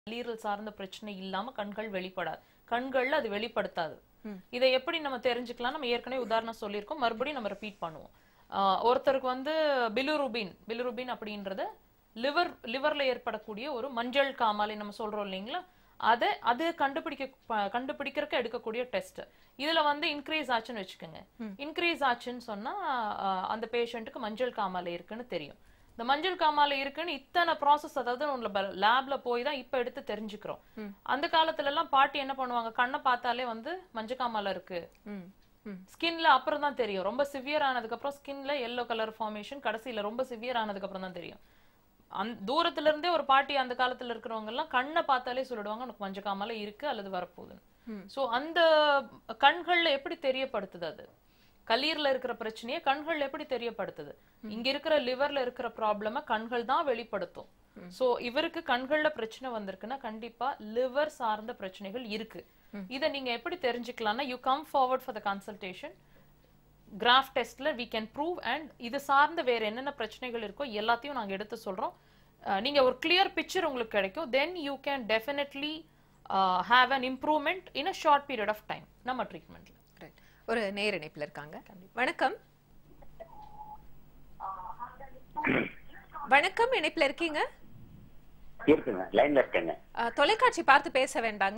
கல்லீரல் சார்ந்த பிரச்சனை இல்லாம கண்கள் வெளிப்படாது கண்கள்ல அது வெளிப்படுத்தாது இதை எப்படி நம்ம தெரிஞ்சுக்கலாம் நம்ம ஏற்கனவே உதாரணம் சொல்லியிருக்கோம் மறுபடியும் நம்ம ரிப்பீட் பண்ணுவோம் ஆஹ் ஒருத்தருக்கு வந்து பிலுருபின் பிலுருபின் அப்படின்றது லிவர் லிவர்ல ஏற்படக்கூடிய ஒரு மஞ்சள் காமாலை நம்ம சொல்றோம் இல்லைங்களா அதை அது கண்டுபிடிக்க ப- கண்டுபிடிக்கிறதுக்கு எடுக்கக்கூடிய டெஸ்ட் இதுல வந்து இன்க்ரீஸ் ஆச்சுன்னு வச்சுக்கோங்க இன்க்ரீஸ் ஆச்சுன்னு சொன்னா ஆஹ் அந்த பேஷண்ட்டுக்கு மஞ்சள் காமாலை இருக்குன்னு தெரியும் இந்த மஞ்சள் காமாலை இருக்குன்னு இத்தனை ப்ராசஸ் அதாவது உள்ள லேப்ல போய் தான் இப்ப எடுத்து தெரிஞ்சுக்கிறோம் அந்த காலத்துல எல்லாம் பாட்டி என்ன பண்ணுவாங்க கண்ணை பார்த்தாலே வந்து மஞ்சள் காமாலை இருக்கு ம் ம் ஸ்கின்ல அப்புறம் தான் தெரியும் ரொம்ப சிவியர் ஆனதுக்கு அப்புறம் ஸ்கின்ல எல்லோ கலர் ஃபார்மேஷன் கடைசியில ரொம்ப சிவியர் ஆனதுக்கு அப்புறம் தான் தெரியும் அந்த தூரத்துல இருந்தே ஒரு பாட்டி அந்த காலத்துல இருக்கிறவங்க எல்லாம் கண்ணை பார்த்தாலே சொல்லிடுவாங்க உனக்கு மஞ்சள் காமாலை இருக்கு அல்லது வரப்போகுதுன்னு சோ அந்த கண்கள்ல எப்படி தெரியப்படுத்துது அது கல்லீரல இருக்கிற பிரச்சனையை கண்கள் எப்படி தெரியப்படுத்துது இங்க இருக்கிற லிவர்ல இருக்கிற ப்ராப்ளம கண்கள் தான் வெளிப்படுத்தும் சோ இவருக்கு கண்கள்ல பிரச்சனை வந்திருக்குன்னா கண்டிப்பா லிவர் சார்ந்த பிரச்சனைகள் இருக்கு இத நீங்க எப்படி தெரிஞ்சுக்கலாம்னா you come forward for the consultation graph டெஸ்ட்ல வி கேன் ப்ரூவ் அண்ட் இது சார்ந்த வேற என்னென்ன பிரச்சனைகள் இருக்கோ எல்லாத்தையும் நாங்க எடுத்து சொல்றோம் அஹ் நீங்க ஒரு கிளியர் பிக்சர் உங்களுக்கு கிடைக்கும் then you can definitely have an improvement in a short period of time நம்ம ட்ரீட்மெண்ட்ல ரைட் ஒரு நேர் இணைப்புல இருக்காங்க வணக்கம் வணக்கம் இணைப்புல இருக்கீங்க இருக்குங்க லைன்ல இருக்கேங்க ஆ, தொலைக்காட்சி பார்த்து பேச வேண்டாங்க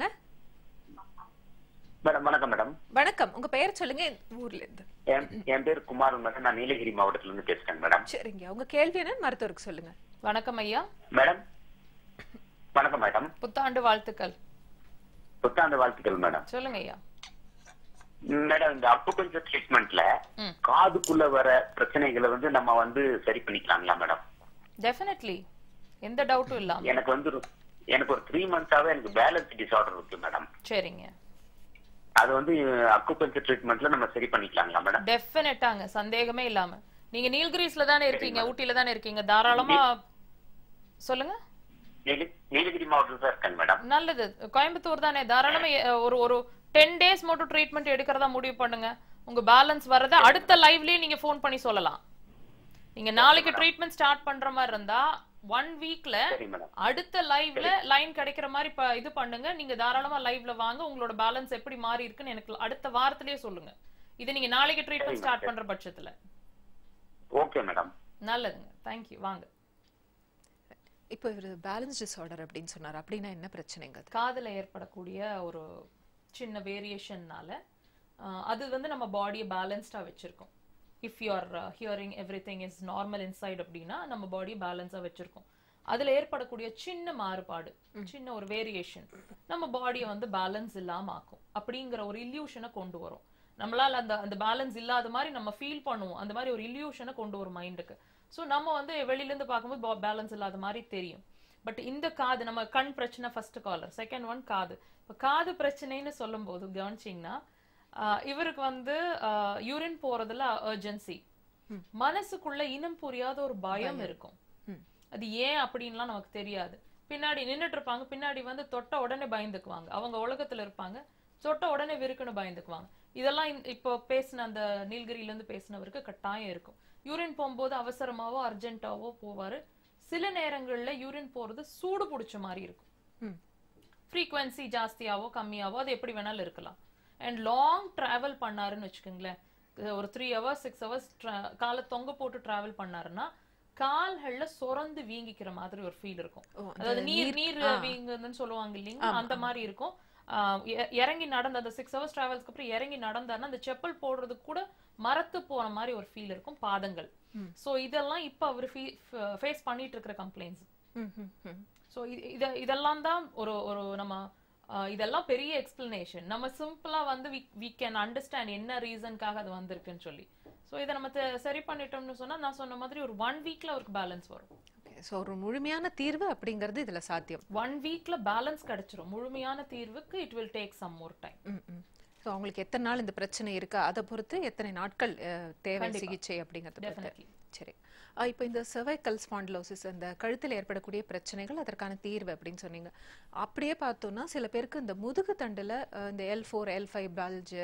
மேடம் வணக்கம் மேடம் வணக்கம் உங்க பெயர் சொல்லுங்க ஊர்ல இருந்து என் என் பேர் குமார் மேடம் நான் நீலகிரி மாவட்டத்துல இருந்து பேசுறேன் மேடம் சரிங்க உங்க கேள்வி என்ன மருத்துவருக்கு சொல்லுங்க வணக்கம் ஐயா மேடம் வணக்கம் மேடம் புத்தாண்டு வாழ்த்துக்கள் புத்தாண்டு வாழ்த்துக்கள் மேடம் சொல்லுங்க ஐயா மேடம் இந்த அப்பு கொஞ்சம் ட்ரீட்மெண்ட்ல ம். காதுக்குள்ள வர பிரச்சனைகளை வந்து நம்ம வந்து சரி பண்ணிக்கலாங்களா மேடம் டெஃபினெட்லி எந்த டவுட்டும் இல்லாம எனக்கு வந்து ஒரு- எனக்கு ஒரு த்ரீ மந்த்ஸாவே எனக்கு பேலன்ஸ் டிசார்டர் இருக்கு மேடம் சரிங்க அது வந்து அக்குபஞ்சர் ட்ரீட்மெண்ட்ல நம்ம சரி பண்ணிக்கலாங்களா மேடம் டெஃபினட்டாங்க சந்தேகமே இல்லாம நீங்க நீல்கிரிஸ்ல தானே இருக்கீங்க ஊட்டில தானே இருக்கீங்க தாராளமா சொல்லுங்க நீல- நீலகிரி மாவட்டத்துல தான் இருக்கேன் மேடம் நல்லது கோயம்புத்தூர் தானே தாராளமா எ- ஒரு ஒரு டென் டேஸ் மட்டும் ட்ரீட்மெண்ட் எடுக்கிறதா முடிவு பண்ணுங்க உங்க பேலன்ஸ் வரத அடுத்த லைவ்லயே நீங்க ஃபோன் பண்ணி சொல்லலாம் நீங்க நாளைக்கு ட்ரீட்மெண்ட் ஸ்டார்ட் பண்ற மாதிரி இருந்தா ஒன் வீக்ல சரி மேடம் அடுத்த லைவ்ல லைன் கிடைக்கிற மாதிரி ப- இது பண்ணுங்க நீங்க தாராளமா லைவ்ல வாங்க உங்களோட பேலன்ஸ் எப்படி மாறி இருக்குன்னு எனக்கு அடுத்த வாரத்திலேயே சொல்லுங்க இது நீங்க நாளைக்கு ட்ரீட்மெண்ட் ஸ்டார்ட் பண்ற பட்சத்துல ஓகே மேடம் நல்லதுங்க தேங்க்யூ வாங்க இப்போ இவர் பேலன்ஸ் டிசார்டர் அப்படின்னு சொன்னார் அப்படின்னா என்ன பிரச்சனைங்க அது காதுல ஏற்படக்கூடிய ஒரு சின்ன வேரியேஷன்னால அது வந்து நம்ம பாடியை பேலன்ஸ்டா வச்சிருக்கோம் if you're hearing everything is normal inside அப்படின்னா நம்ம பாடி பேலன்ஸா வச்சிருக்கோம் அதுல ஏற்படக்கூடிய சின்ன மாறுபாடு சின்ன ஒரு வேரியேஷன் நம்ம பாடியை வந்து பேலன்ஸ் இல்லாம ஆக்கும் அப்படிங்கிற ஒரு இல்யூஷனை கொண்டு வரும் நம்மளால அந்த அந்த பேலன்ஸ் இல்லாத மாதிரி நம்ம ஃபீல் பண்ணுவோம் அந்த மாதிரி ஒரு இல்யூஷனை கொண்டு வரும் மைண்டுக்கு ஸோ நம்ம வந்து வெளியில இருந்து பார்க்கும்போது பேலன்ஸ் இல்லாத மாதிரி தெரியும் பட் இந்த காது நம்ம கண் பிரச்சனை ஃபர்ஸ்ட் காலர் செகண்ட் ஒன் காது இப்போ காது பிரச்சனைன்னு சொல்லும்போது கவனிச்சிங்கன்னா ஆஹ் இவருக்கு வந்து யூரின் போறதுல அர்ஜென்சி மனசுக்குள்ள இனம் புரியாத ஒரு பயம் இருக்கும் அது ஏன் அப்படின்லாம் நமக்கு தெரியாது பின்னாடி நின்னுட்டு இருப்பாங்க பின்னாடி வந்து தொட்ட உடனே பயந்துக்குவாங்க அவங்க உலகத்துல இருப்பாங்க தொட்ட உடனே விருக்குன்னு பயந்துக்குவாங்க இதெல்லாம் இந்த- இப்போ பேசின அந்த நீலகிரியில இருந்து பேசினவருக்கு கட்டாயம் இருக்கும் யூரின் போகும்போது அவசரமாவோ அர்ஜென்ட்டாவோ போவாரு சில நேரங்கள்ல யூரின் போறது சூடு பிடிச்ச மாதிரி இருக்கும் ம். ஃப்ரீக்வன்சி ஜாஸ்தியாவோ கம்மியாவோ அது எப்படி வேணாலும் இருக்கலாம் அண்ட் லாங் டிராவல் பண்ணாருன்னு வச்சுக்கோங்களேன் அஹ் ஒரு த்ரீ ஹவர்ஸ் சிக்ஸ் ஹவர்ஸ் காலை தொங்க போட்டு டிராவல் பண்ணாருன்னா கால்கள்ல சொரந்து வீங்கிக்கிற மாதிரி ஒரு ஃபீல் இருக்கும் ஓ, அந்த அதாவது நீர் நீர்- நீர் ஆ. வீங்குதுன்னு சொல்லுவாங்க இல்லைங்க அந்த மாதிரி இருக்கும் ஆஹ் இ- இறங்கி நடந்த அந்த சிக்ஸ் ஹவர்ஸ் டிராவல்ஸ்க்கு அப்புறம் இறங்கி நடந்தாருன்னா அந்த செப்பல் போடுறதுக்கு கூட மரத்து போன மாதிரி ஒரு ஃபீல் இருக்கும் பாதங்கள் சோ இதெல்லாம் இப்ப அவர் ஃபேஸ் பண்ணிட்டு இருக்கிற கம்ப்ளைண்ட்ஸ் ம், ம், ம். ஸோ இத இதெல்லாம் தான் ஒரு ஒரு நம்ம ஆஹ் இதெல்லாம் பெரிய எக்ஸ்பிளனேஷன் நம்ம சிம்பிளா வந்து வி கேன் அண்டர்ஸ்டாண்ட் என்ன ரீசன்காக அது வந்திருக்குன்னு சொல்லி ஸோ இதை நம்ம தெ- சரி பண்ணிட்டோம்னு சொன்னா நான் சொன்ன மாதிரி ஒரு ஒன் வீக்ல அவருக்கு பேலன்ஸ் வரும் Okay, so ஒரு முழுமையான தீர்வு அப்படிங்கிறது இதுல சாத்தியம் ஒன் வீக்ல பேலன்ஸ் கிடைச்சிரும் முழுமையான தீர்வுக்கு it will take some more time ம், ம். So அவங்களுக்கு எத்தனை நாள் இந்த பிரச்சனை இருக்கா அதை பொறுத்து எத்தனை நாட்கள் அஹ், தேவை சிகிச்சை அப்படிங்கறது பொறுத்து. Definitely. சரி அஹ் இப்போ இந்த cervical spondylosis அந்த கழுத்தில் ஏற்படக்கூடிய பிரச்சனைகள் அதற்கான தீர்வு அப்படின்னு சொன்னீங்க அப்படியே பார்த்தோம்னா சில பேருக்கு இந்த முதுகு தண்டுல அஹ், இந்த L four L five bulge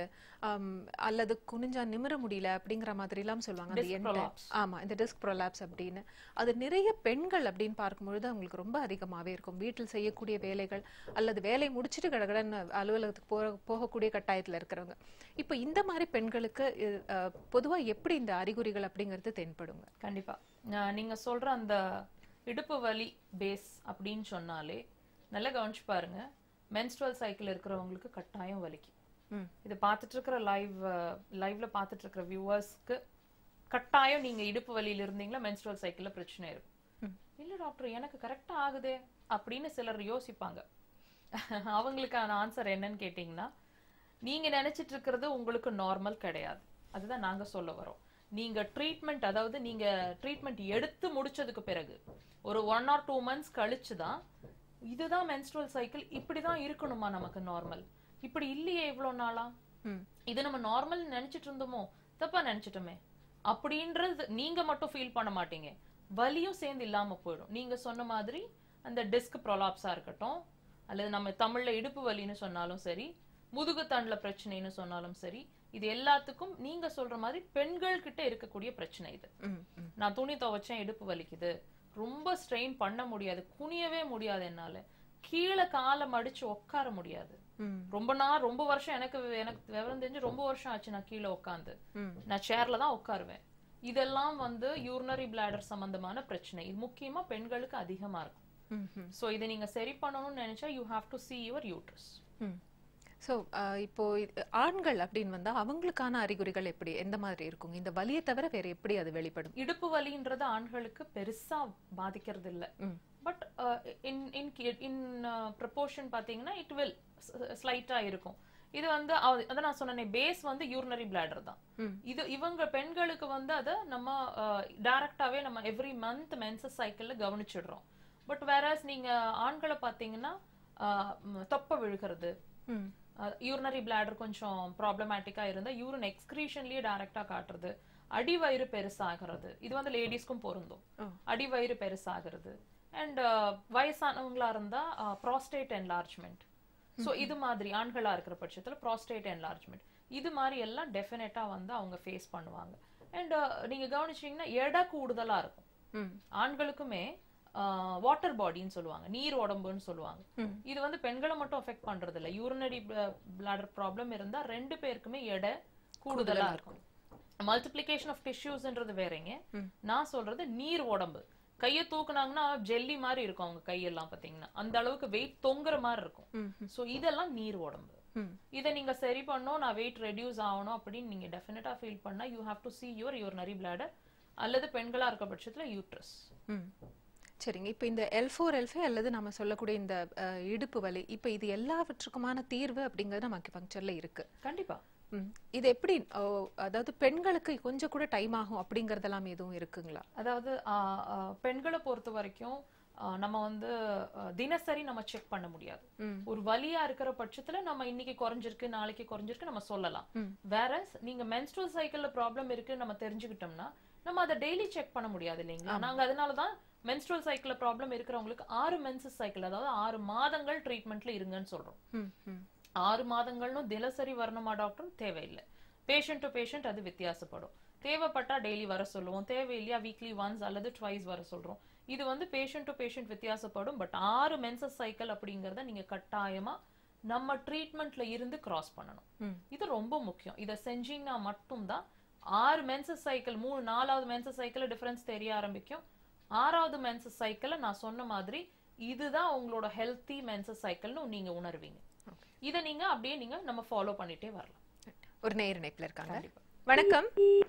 அல்லது குனிஞ்சா நிமிர முடியல அப்படிங்கிற மாதிரிலாம் சொல்லுவாங்க அந்த Disc end prolapse. ஆமா இந்த டிஸ்க் ப்ரொலாப்ஸ் அப்படின்னு அது நிறைய பெண்கள் அப்படின்னு பார்க்கும்பொழுது அவங்களுக்கு ரொம்ப அதிகமாவே இருக்கும் வீட்டில் செய்யக்கூடிய வேலைகள் அல்லது வேலை முடிச்சிட்டு கடகடன்னு அலுவலகத்துக்கு போற போகக்கூடிய கட்டாயத்துல இருக்கிறவங்க இப்போ இந்த மாதிரி பெண்களுக்கு இது, அஹ், பொதுவா எப்படி இந்த அறிகுறிகள் அப்படிங்கிறது தென்படுங்க கண்டிப்பா நான் நீங்க சொல்ற அந்த இடுப்பு வலி பேஸ் அப்படின்னு சொன்னாலே நல்லா கவனிச்சு பாருங்க menstrual சைக்கிள் இருக்கிறவங்களுக்கு கட்டாயம் வலிக்கும் ம். இது பார்த்துட்டு இருக்கிற லைவ் லைவ்ல பார்த்துட்டு இருக்கிற வியூவர்ஸ்க்கு கட்டாயம் நீங்க இடுப்பு வலியில இருந்தீங்களா menstrual சைக்கிள்ல பிரச்சனை இருக்கும் இல்ல டாக்டர் எனக்கு கரெக்டா ஆகுதே அப்படின்னு சிலர் யோசிப்பாங்க அவங்களுக்கான ஆன்சர் என்னன்னு கேட்டிங்கன்னா நீங்க நினைச்சிட்டு இருக்கிறது உங்களுக்கு நார்மல் கிடையாது அதுதான் நாங்க சொல்ல வரோம் நீங்க ட்ரீட்மெண்ட் அதாவது நீங்க ட்ரீட்மெண்ட் எடுத்து முடிச்சதுக்கு பிறகு ஒரு ஒன் ஆர் டூ மந்த்ஸ் கழிச்சு தான் இதுதான் menstrual சைக்கிள் இப்படிதான் இருக்கணுமா நமக்கு நார்மல் இப்படி இல்லையே இவ்வளவு நாளா ம். இது நம்ம நார்மல் நினைச்சிட்டு இருந்தோமோ தப்பா நினைச்சிட்டோமே அப்படின்றது நீங்க மட்டும் ஃபீல் பண்ண மாட்டீங்க வலியும் சேர்ந்து இல்லாம போயிடும் நீங்க சொன்ன மாதிரி அந்த டிஸ்க் ப்ரொலாப்ஸா இருக்கட்டும் அல்லது நம்ம தமிழ்ல இடுப்பு வலின்னு சொன்னாலும் சரி முதுகு தண்டுல பிரச்சனைன்னு சொன்னாலும் சரி இது எல்லாத்துக்கும் நீங்க சொல்ற மாதிரி பெண்கள் கிட்ட இருக்கக்கூடிய பிரச்சனை இது ம், ம், நான் துணி துவைச்சேன் இடுப்பு வலிக்குது ரொம்ப ஸ்ட்ரெயின் பண்ண முடியாது குனியவே முடியாது என்னால கீழே காலை மடிச்சு உட்கார முடியாது ம், ரொம்ப நாள் ரொம்ப வருஷம் எனக்கு எனக்கு விவரம் தெரிஞ்சு ரொம்ப வருஷம் ஆச்சு நான் கீழே உட்காந்து ம். நான் சேர்ல தான் உட்காருவேன் இதெல்லாம் வந்து யூரினரி பிளாடர் சம்பந்தமான பிரச்சனை இது முக்கியமா பெண்களுக்கு அதிகமா இருக்கும் ம், ம், சோ இதை நீங்க சரி பண்ணணும்னு நினைச்சா you have to see your uterus ம். ஸோ இப்போ இது- ஆண்கள் அப்படின்னு வந்தா அவங்களுக்கான அறிகுறிகள் எப்படி எந்த மாதிரி இருக்குங்க இந்த வலியை தவிர வேற எப்படி அது வெளிப்படும் இடுப்பு வலின்றது ஆண்களுக்கு பெருசா பாதிக்கிறது இல்ல ம். But in in in proportion பாத்தீங்கன்னா இட் வில் ஸ்லைட்டா இருக்கும் இது வந்து அவ- அதான் நான் சொன்னேனே பேஸ் வந்து யூரினரி பிளாடர் தான் ம். இது இவங்க பெண்களுக்கு வந்து அதை நம்ம டைரக்டாவே நம்ம எவ்ரி மந்த் மென்சஸ் சைக்கிள்ல கவனிச்சிடுறோம் பட் வேறஸ் நீங்க ஆண்களை பாத்தீங்கன்னா அஹ், ம், தொப்பை விழுகிறது ம், யூரினரி பிளாடர் கொஞ்சம் ப்ராப்ளமேட்டிக்கா இருந்தா யூரின் எக்ஸ்கிரீஷன்லயே டைரக்டா காட்டுறது அடிவயிறு பெருசாகிறது இது வந்து லேடிஸ்க்கும் பொருந்தும் ஓ. அடிவயிறு பெருசாகிறது அண்ட் வயசானவங்களா இருந்தா ப்ராஸ்டேட் என்லார்ஜ்மெண்ட் சோ இது மாதிரி ஆண்களா இருக்கிற பட்சத்துல ப்ராஸ்டேட் என்லார்ஜ்மெண்ட் இது மாதிரி எல்லாம் டெஃபினட்டா வந்து அவங்க ஃபேஸ் பண்ணுவாங்க அண்ட் நீங்க கவனிச்சீங்கன்னா எடை கூடுதலா இருக்கும் ம், ஆண்களுக்குமே வாட்டர் பாடின்னு சொல்லுவாங்க நீர் உடம்புன்னு சொல்லுவாங்க ம். இது வந்து பெண்களை மட்டும் அஃபெக்ட் பண்றது இல்ல யூரினரி பிளாடர் ப்ராப்ளம் இருந்தா ரெண்டு பேருக்குமே எடை கூடுதலா இருக்கும் மல்டிப்ளிகேஷன் ஆஃப் டிஷ்யூஸ்ன்றது வேறங்க ம். நான் சொல்றது நீர் உடம்பு கையை தூக்குனாங்கன்னா ஜெல்லி மாதிரி இருக்கும் அவங்க கையெல்லாம் பாத்தீங்கன்னா அந்த அளவுக்கு வெயிட் தொங்குற மாதிரி இருக்கும் ம், சோ இதெல்லாம் நீர் உடம்பு ம். இதை நீங்க சரி பண்ணணும் நான் வெயிட் ரெடியூஸ் ஆகணும் அப்படின்னு நீங்க டெஃபினட்டா ஃபீல் பண்ணா you have to see your urinary bladder அல்லது பெண்களா இருக்க பட்சத்துல யூட்ரஸ் ம். சரிங்க இப்போ இந்த எல் ஃபோர் எல்ஃபை அல்லது நம்ம சொல்லக்கூடிய இந்த அஹ், இடுப்பு வலி இப்போ இது எல்லாவற்றுக்குமான தீர்வு அப்படிங்கிறது நம்ம அக்குபங்க்சர்ல இருக்கு கண்டிப்பா ம். இது எப்படி ஓ, அதாவது பெண்களுக்கு கொஞ்சம் கூட டைம் ஆகும் அப்படிங்கறதெல்லாம் எதுவும் இருக்குங்களா அதாவது ஆஹ், ஆஹ், பெண்களை பொறுத்த வரைக்கும் ஆஹ், நம்ம வந்து ஆஹ், தினசரி நம்ம செக் பண்ண முடியாது ம். ஒரு வலியா இருக்கிற பட்சத்துல நம்ம இன்னைக்கு குறைஞ்சிருக்கு நாளைக்கு குறைஞ்சிருக்கு நம்ம சொல்லலாம் ம். வேற நீங்க menstrual சைக்கிள்ல ப்ராப்ளம் இருக்கு நம்ம தெரிஞ்சுக்கிட்டோம்னா நம்ம அதை டெய்லி செக் பண்ண முடியாது இல்லைங்களா நாங்க அதனாலதான் menstrual சைக்கிள்ல ப்ராப்ளம் இருக்கிறவங்களுக்கு ஆறு மென்சஸ் சைக்கிள் அதாவது ஆறு மாதங்கள் ட்ரீட்மெண்ட்ல இருங்கன்னு சொல்றோம் ம், ம். ஆறு மாதங்கள்னு தினசரி வரணுமா டாக்டர் தேவையில்லை பேஷண்ட் டு பேஷண்ட் அது வித்தியாசப்படும் தேவைப்பட்டா டெய்லி வர சொல்லுவோம் தேவையில்லையா வீக்லி ஒன்ஸ் அல்லது ட்வைஸ் வர சொல்றோம் இது வந்து பேஷண்ட் டு பேஷண்ட் வித்தியாசப்படும் பட் ஆறு மென்சஸ் சைக்கிள் அப்படிங்கறத நீங்க கட்டாயமா நம்ம ட்ரீட்மெண்ட்ல இருந்து கிராஸ் பண்ணணும் ம். இது ரொம்ப முக்கியம் இதை செஞ்சீங்கன்னா மட்டும்தான் ஆறு மென்சஸ் சைக்கிள் மூணு நாலாவது மென்சஸ் சைக்கிள் டிஃபரன்ஸ் தெரிய ஆரம்பிக்கும் ஆறாவது மென்சஸ் சைக்கிள நான் சொன்ன மாதிரி இதுதான் உங்களோட ஹெல்த்தி மென்சஸ் சைக்கிள்னு நீங்க உணர்வீங்க இதை நீங்க அப்படியே நீங்க நம்ம ஃபாலோ பண்ணிட்டே வரலாம் ஒரு நேர் இணைப்புல இருக்காங்க கண்டிப்பா. வணக்கம்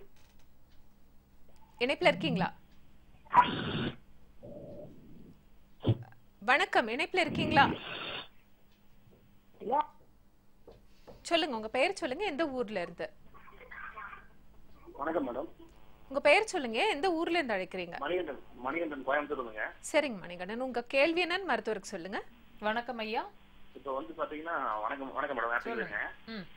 இணைப்புல இருக்கீங்களா வணக்கம் இணைப்புல இருக்கீங்களா சொல்லுங்க உங்க பெயர் சொல்லுங்க எந்த ஊர்ல இருந்து வணக்கம் மேடம் உங்க பெயர் சொல்லுங்க எந்த ஊர்ல இருந்து அழைக்கிறீங்க மணிகண்டன் மணிகண்டன் கோயம்புத்தூருங்க சரிங்க மணிகண்டன் உங்க கேள்வி என்னன்னு மருத்துவருக்கு சொல்லுங்க வணக்கம் ஐயா இப்போ வந்து பாத்தீங்கன்னா வணக்கம் வணக்கம் மேடம் நான் சொல்லுங்க பேசுறேங்க ம்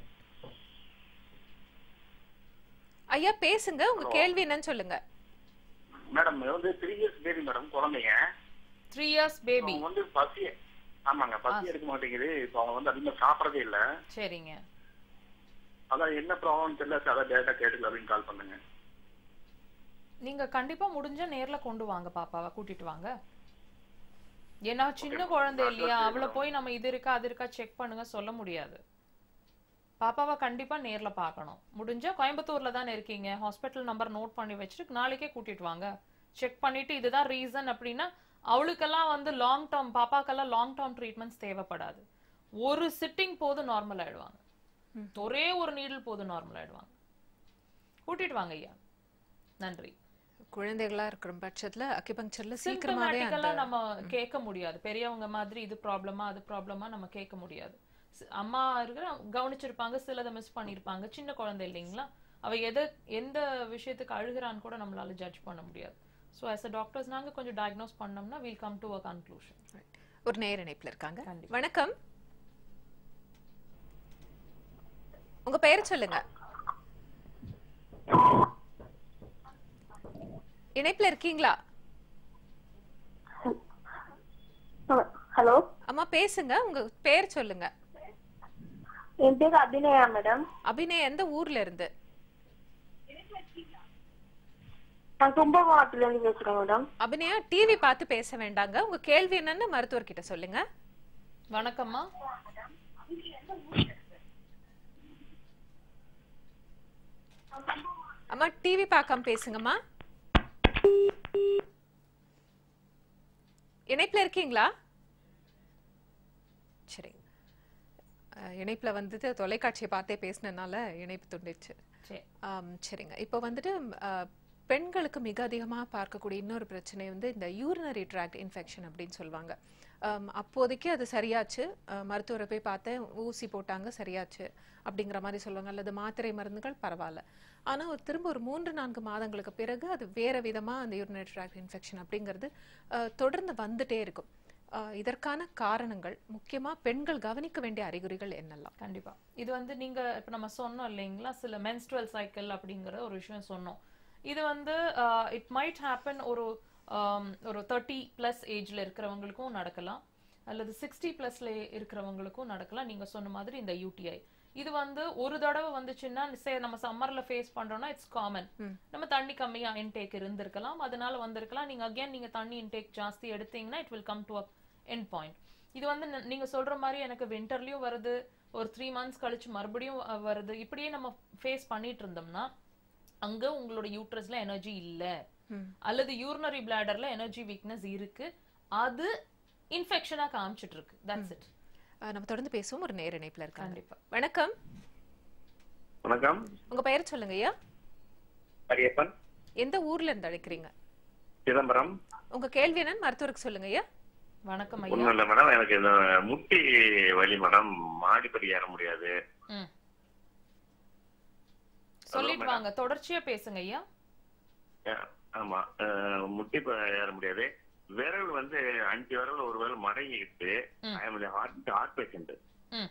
ஐயா பேசுங்க உங்க கேள்வி என்னன்னு சொல்லுங்க மேடம் இது வந்து த்ரீ இயர்ஸ் பேபி மேடம் குழந்தைங்க த்ரீ இயர்ஸ் பேபி அவங்க வந்து பசி ஆமாங்க பசி எடுக்க மாட்டேங்குது இப்போ அவங்க வந்து அதிகமா சாப்பிடறதே இல்ல சரிங்க அதான் என்ன ப்ராப்ளம் தெரியல சார் அதான் டேட்டா கேட்டுக்கல அப்படின்னு கால் பண்ணுங்க நீங்க கண்டிப்பா முடிஞ்சா நேர்ல கொண்டு வாங்க பாப்பாவை கூட்டிட்டு வாங்க ஏன்னா சின்ன குழந்தை இல்லையா அவளை போய் நம்ம இது இருக்கா அது இருக்கா செக் பண்ணுங்க சொல்ல முடியாது பாப்பாவை கண்டிப்பா நேர்ல பார்க்கணும் முடிஞ்சா கோயம்புத்தூர்ல தானே இருக்கீங்க ஹாஸ்பிட்டல் நம்பர் நோட் பண்ணி வச்சுட்டு நாளைக்கே கூட்டிட்டு வாங்க செக் பண்ணிட்டு இதுதான் ரீசன் அப்படின்னா அவளுக்கெல்லாம் வந்து லாங் டேர்ம் பாப்பாக்கெல்லாம் லாங் டேர்ம் ட்ரீட்மெண்ட்ஸ் தேவைப்படாது ஒரு சிட்டிங் போதும் நார்மல் ஆயிடுவாங்க ஒரே ஒரு நீடில் போதும் நார்மல் ஆயிடுவாங்க கூட்டிட்டு வாங்க ஐயா நன்றி குழந்தைகளா இருக்கிற பட்சத்துல அக்கிபங்சர்ல சீக்கிரமாவே அந்த சிம்டமேட்டிக்கலா நம்ம கேட்க முடியாது பெரியவங்க மாதிரி இது ப்ராப்ளமா அது ப்ராப்ளமா நம்ம கேட்க முடியாது சி- அம்மா இருக்கிற கவனிச்சிருப்பாங்க சிலதை மிஸ் பண்ணிருப்பாங்க சின்ன குழந்தை இல்லைங்களா அவ எதை எந்த விஷயத்துக்கு அழுகுறான்னு கூட நம்மளால ஜட்ஜ் பண்ண முடியாது ஸோ as a டாக்டர்ஸ் நாங்க கொஞ்சம் டயக்னோஸ் பண்ணோம்னா will come to a conclusion ஒரு நேர இணைப்புல இருக்காங்க கண்டிப்பா. வணக்கம் உங்க பெயர் சொல்லுங்க இணைப்புல இருக்கீங்களா ஹலோ அம்மா பேசுங்க உங்க பேர் சொல்லுங்க என் பேர் அபிநயா மேடம் அபிநய எந்த ஊர்ல இருந்து நான் கும்பகோணத்துல இருந்து பேசுறேன் மேடம் அபிநயா டிவி பார்த்து பேச வேண்டாங்க உங்க கேள்வி என்னன்னு மருத்துவர்கிட்ட சொல்லுங்க வணக்கம்மா அம்மா டிவி பார்க்காம பேசுங்கம்மா இணைப்புல இருக்கீங்களா சரி அஹ், இணைப்புல வந்துட்டு தொலைக்காட்சியை பார்த்தே பேசினனால இணைப்பு துண்டிச்சு சரி ஆம், சரிங்க இப்போ வந்துட்டு அஹ், பெண்களுக்கு மிக அதிகமாக பார்க்கக்கூடிய இன்னொரு பிரச்சனை வந்து இந்த யூரினரி ட்ராக்ட் இன்ஃபெக்ஷன் அப்படின்னு சொல்லுவாங்க ஆம், அப்போதைக்கு அது சரியாச்சு அஹ், மருத்துவரை போய் பார்த்தேன் ஊசி போட்டாங்க சரியாச்சு அப்படிங்கிற மாதிரி சொல்லுவாங்க அல்லது மாத்திரை மருந்துகள் பரவாயில்ல ஆனா ஒரு திரும்ப ஒரு மூன்று நான்கு மாதங்களுக்கு பிறகு அது வேற விதமா அந்த யூரினரி ட்ராக்ட் இன்ஃபெக்ஷன் அப்படிங்கிறது அஹ், தொடர்ந்து வந்துட்டே இருக்கும் அஹ், இதற்கான காரணங்கள் முக்கியமா பெண்கள் கவனிக்க வேண்டிய அறிகுறிகள் என்னெல்லாம் கண்டிப்பா இது வந்து நீங்க இப்ப நம்ம சொன்னோம் இல்லைங்களா சில மென்ஸ்ட்ரல் சைக்கிள் அப்படிங்கிற ஒரு விஷயம் சொன்னோம் இது வந்து இட் மைட் ஹேப்பன் ஒரு ஆம், ஒரு தேர்ட்டி பிளஸ் ஏஜ்ல இருக்கிறவங்களுக்கும் நடக்கலாம் அல்லது சிக்ஸ்டி பிளஸ்ல இருக்கிறவங்களுக்கும் நடக்கலாம் நீங்க சொன்ன மாதிரி இந்த யூடிஐ இது வந்து ஒரு தடவை வந்துச்சுன்னா சே நம்ம சம்மர்ல ஃபேஸ் பண்றோம்னா இட்ஸ் காமன் நம்ம தண்ணி கம்மியா இன்டேக் இருந்திருக்கலாம் அதனால வந்திருக்கலாம் நீங்க அகைன் நீங்க தண்ணி இன்டேக் ஜாஸ்தி எடுத்தீங்கன்னா it will come to a end point இது வந்து ந- நீங்க சொல்ற மாதிரி எனக்கு வின்டர்லயும் வருது ஒரு த்ரீ மந்த்ஸ் கழிச்சு மறுபடியும் அஹ், வருது இப்படியே நம்ம ஃபேஸ் பண்ணிட்டு இருந்தோம்னா அங்க உங்களோட யூட்ரஸ்ல எனர்ஜி இல்ல அல்லது யூரினரி பிளாடர்ல எனர்ஜி வீக்னஸ் இருக்கு அது இன்ஃபெக்ஷனா காமிச்சிட்டு இருக்கு தட்ஸ் இட் அஹ், நம்ம தொடர்ந்து பேசுவோம் ஒரு நேர இணைப்புல இருக்காங்க கண்டிப்பா வணக்கம் வணக்கம் உங்க பெயர் சொல்லுங்க ஐயா ஹரியப்பன் எந்த ஊர்ல இருந்து அழைக்கிறீங்க சிதம்பரம் உங்க கேள்வி என்னன்னு மருத்துவருக்கு சொல்லுங்க ஐயா வணக்கம் ஒண்ணும் ஐயா இல்ல மேடம் எனக்கு இந்த முட்டி வலி மேடம் மாடிப்படி ஏற முடியாது ம் சொல்லிட்டு வாங்க தொடர்ச்சியா பேசுங்க ஐயா அஹ், ஆமா அஹ், முட்டி ப- ஏற முடியாது விரல் வந்து அஞ்சு விரல் ஒரு விரல் மடங்கிட்டு ம். ஹார்ட் ஹார்ட் பேஷண்ட் ம்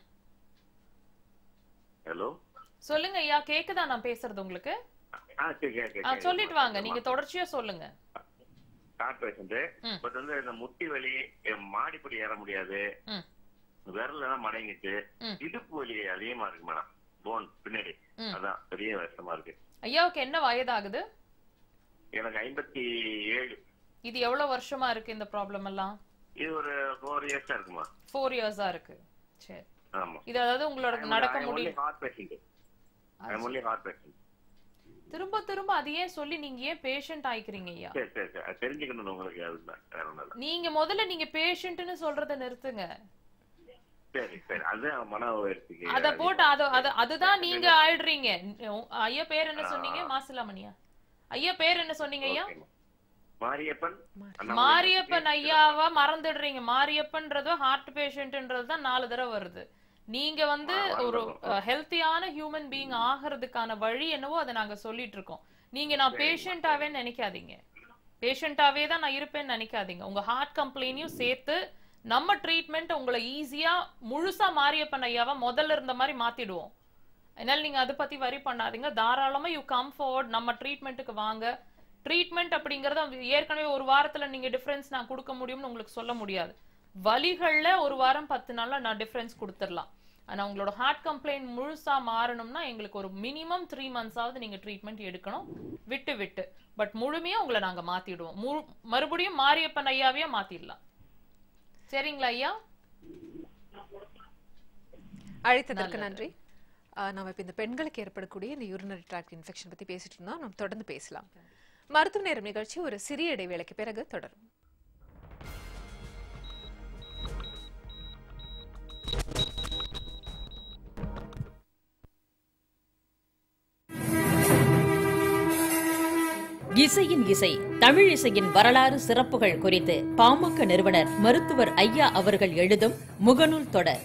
ஹலோ சொல்லுங்க ஐயா கேக்குதா நான் பேசுறது உங்களுக்கு ஆ சரி கேட்க ஆ, சொல்லிட்டு வாங்க நீங்க தொடர்ச்சியா சொல்லுங்க ஹார்ட் பேஷண்ட் ம். பட் வந்து இந்த முட்டி வலி அஹ், மாடிப்படி ஏற முடியாது ம் விரல் எல்லாம் மடங்கிட்டு ம். இடுப்பு வலி அதிகமா இருக்கு மேடம் போன் பின்னாடி ம். அதான் பெரிய வருஷமா இருக்கு ஐயாவுக்கு என்ன வயதாகுது எனக்கு ஐம்பத்தி ஏழு இது எவ்வளவு வருஷமா இருக்கு இந்த ப்ராப்ளம் எல்லாம் இது ஒரு ஃபோர் இயர்ஸா இருக்குமா ஃபோர் இயர்ஸா இருக்கு சரி ஆமா இது அதாவது உங்களோட நடக்க முடியல heart patient I only heart patient திரும்ப திரும்ப அது ஏன் சொல்லி நீங்க ஏன் பேஷண்ட் ஆயிக்கிறீங்க ஐயா சரி சரி சரி அது தெரிஞ்சுக்கணும் உங்களுக்கு அதுதான் வேற ஒண்ணும் இல்ல நீங்க முதல்ல நீங்க பேஷண்ட்னு சொல்றத நிறுத்துங்க சரி சரி அது மன உயர்ச்சிக்கு அத போட்டு அத அத அதுதான் நீங்க ஆயிடுறீங்க உ- ஐயா பேர் என்ன சொன்னீங்க மாசிலாமணியா ஐயா பேர் என்ன சொன்னீங்க ஐயா ஓகேம்மா. மாரியப்பன் அண்ணாமலை மாரியப்பன் ஐயாவா மறந்துடுறீங்க மாரியப்பன்றதோ ஹார்ட் பேஷண்ட்ன்றது தான் நாலு தடவை வருது நீங்க வந்து ஒரு ஹெல்த்தியான ஹியூமன் பீயிங் ஆகிறதுக்கான வழி என்னவோ அதை நாங்க சொல்லிட்டு இருக்கோம் நீங்க நான் பேஷண்டாவே நினைக்காதீங்க பேஷண்டாவே தான் நான் இருப்பேன்னு நினைக்காதீங்க உங்க ஹார்ட் கம்ப்ளைண்ட்டையும் சேர்த்து நம்ம ட்ரீட்மெண்ட் உங்களை ஈஸியா முழுசா மாரியப்பன் ஐயாவா முதல்ல இருந்த மாதிரி மாத்திடுவோம் அதனால நீங்க அதை பத்தி வரி பண்ணாதீங்க தாராளமா யூ கம் ஃபார்வர்ட் நம்ம ட்ரீட்மெண்ட்டுக்கு வாங்க ட்ரீட்மெண்ட் அப்படிங்கறது அது ஏற்கனவே ஒரு வாரத்துல நீங்க டிஃபரன்ஸ் நான் கொடுக்க முடியும்னு உங்களுக்கு சொல்ல முடியாது வலிகள்ல ஒரு வாரம் பத்து நாள்ல நான் டிஃபரன்ஸ் கொடுத்துடலாம் ஆனா உங்களோட ஹார்ட் கம்ப்ளைண்ட் முழுசா மாறணும்னா எங்களுக்கு ஒரு மினிமம் த்ரீ மந்த்ஸாவது நீங்க ட்ரீட்மெண்ட் எடுக்கணும் விட்டு விட்டு பட் முழுமையா உங்களை நாங்க மாத்திடுவோம் முழு- மறுபடியும் மாரியப்பன் ஐயாவையே மாத்திடலாம் சரிங்களா ஐயா அழைத்ததற்கு நன்றி ஆஹ் நாம இப்ப இந்த பெண்களுக்கு ஏற்படக்கூடிய இந்த யூரினரி ட்ராக்ட் இன்ஃபெக்ஷன் பத்தி பேசிட்டு இருந்தோம் நம்ம தொடர்ந்து பேசலாம் மருத்துவ நேரம் நிகழ்ச்சி ஒரு சிறிய இடைவேளைக்கு பிறகு தொடரும் இசையின் இசை தமிழ் இசையின் வரலாறு சிறப்புகள் குறித்து பாமக நிறுவனர் மருத்துவர் ஐயா அவர்கள் எழுதும் முகநூல் தொடர்